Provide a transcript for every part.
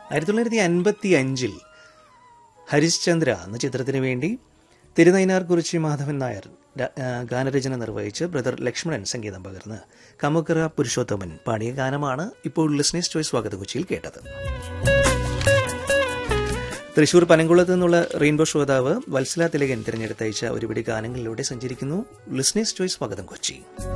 ആയിരത്തി തൊള്ളായിരത്തി അൻപത്തി അഞ്ചിൽ ഹരിശ്ചന്ദ്ര എന്ന ചിത്രത്തിന് വേണ്ടി തിരുനൈനാർ കുറിച്ചി മാധവൻ നായർ ര- ആ, ഗാനരചന നിർവഹിച്ച് ബ്രദർ ലക്ഷ്മണൻ സംഗീതം പകർന്ന് കമുക്കറ പുരുഷോത്തമൻ പാടിയ ഗാനമാണ് ഇപ്പോൾ ലിസ്നേഴ്സ് ചോയ്സ് സ്വാഗത കൊച്ചിയിൽ കേട്ടത് തൃശൂർ പനങ്കുളത്ത് നിന്നുള്ള റെയിൻബോ ശ്രോതാവ് വത്സല തിലകൻ തിരഞ്ഞെടുത്തയച്ച ഒരുപിടി ഗാനങ്ങളിലൂടെ സഞ്ചരിക്കുന്നു ലിസ്നേഴ്സ് ചോയ്സ് സ്വാഗതം കൊച്ചി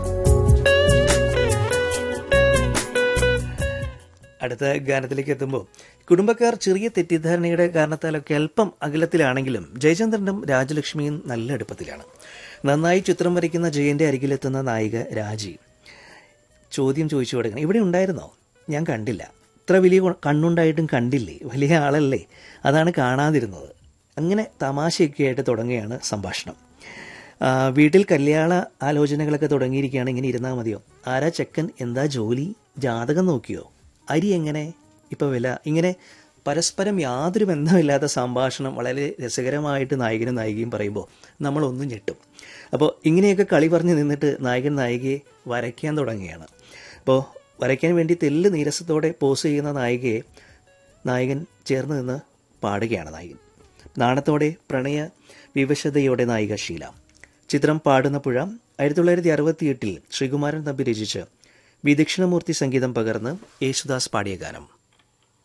അടുത്ത ഗാനത്തിലേക്ക് എത്തുമ്പോൾ കുടുംബക്കാർ ചെറിയ തെറ്റിദ്ധാരണയുടെ കാരണത്താലൊക്കെ അല്പം അകലത്തിലാണെങ്കിലും ജയചന്ദ്രനും രാജലക്ഷ്മിയും നല്ല അടുപ്പത്തിലാണ് നന്നായി ചിത്രം വരയ്ക്കുന്ന ജയന്റെ അരികിലെത്തുന്ന നായിക രാജി ചോദ്യം ചോദിച്ചു കൊടുക്കണം ഇവിടെ ഉണ്ടായിരുന്നോ ഞാൻ കണ്ടില്ല ഇത്ര വലിയ കൊ- കണ്ണുണ്ടായിട്ടും കണ്ടില്ലേ വലിയ ആളല്ലേ അതാണ് കാണാതിരുന്നത് അങ്ങനെ തമാശയൊക്കെ ആയിട്ട് തുടങ്ങുകയാണ് സംഭാഷണം ആ, വീട്ടിൽ കല്യാണ ആലോചനകളൊക്കെ തുടങ്ങിയിരിക്കുകയാണ് ഇങ്ങനെ ഇരുന്നാൽ മതിയോ ആരാ ചെക്കൻ എന്താ ജോലി ജാതകം നോക്കിയോ അരി എങ്ങനെ ഇപ്പൊ വില ഇങ്ങനെ പരസ്പരം യാതൊരു ബന്ധമില്ലാത്ത സംഭാഷണം വളരെ രസകരമായിട്ട് നായകനും നായികയും പറയുമ്പോൾ നമ്മളൊന്നും ഞെട്ടും അപ്പോൾ ഇങ്ങനെയൊക്കെ കളി പറഞ്ഞ് നിന്നിട്ട് നായകൻ നായികയെ വരയ്ക്കാൻ തുടങ്ങുകയാണ് അപ്പോൾ വരയ്ക്കാൻ വേണ്ടി തെല്ല് നീരസത്തോടെ പോസ് ചെയ്യുന്ന നായികയെ നായകൻ ചേർന്ന് നിന്ന് പാടുകയാണ് നായകൻ നാണത്തോടെ പ്രണയ വിവശതയോടെ നായിക ഷീല ചിത്രം പാടുന്ന പുഴ ആയിരത്തി തൊള്ളായിരത്തി അറുപത്തിയെട്ടിൽ ശ്രീകുമാരൻ തമ്പി രചിച്ച് വി ദക്ഷിണമൂർത്തി സംഗീതം പകർന്ന് യേശുദാസ് പാടിയ ഗാനം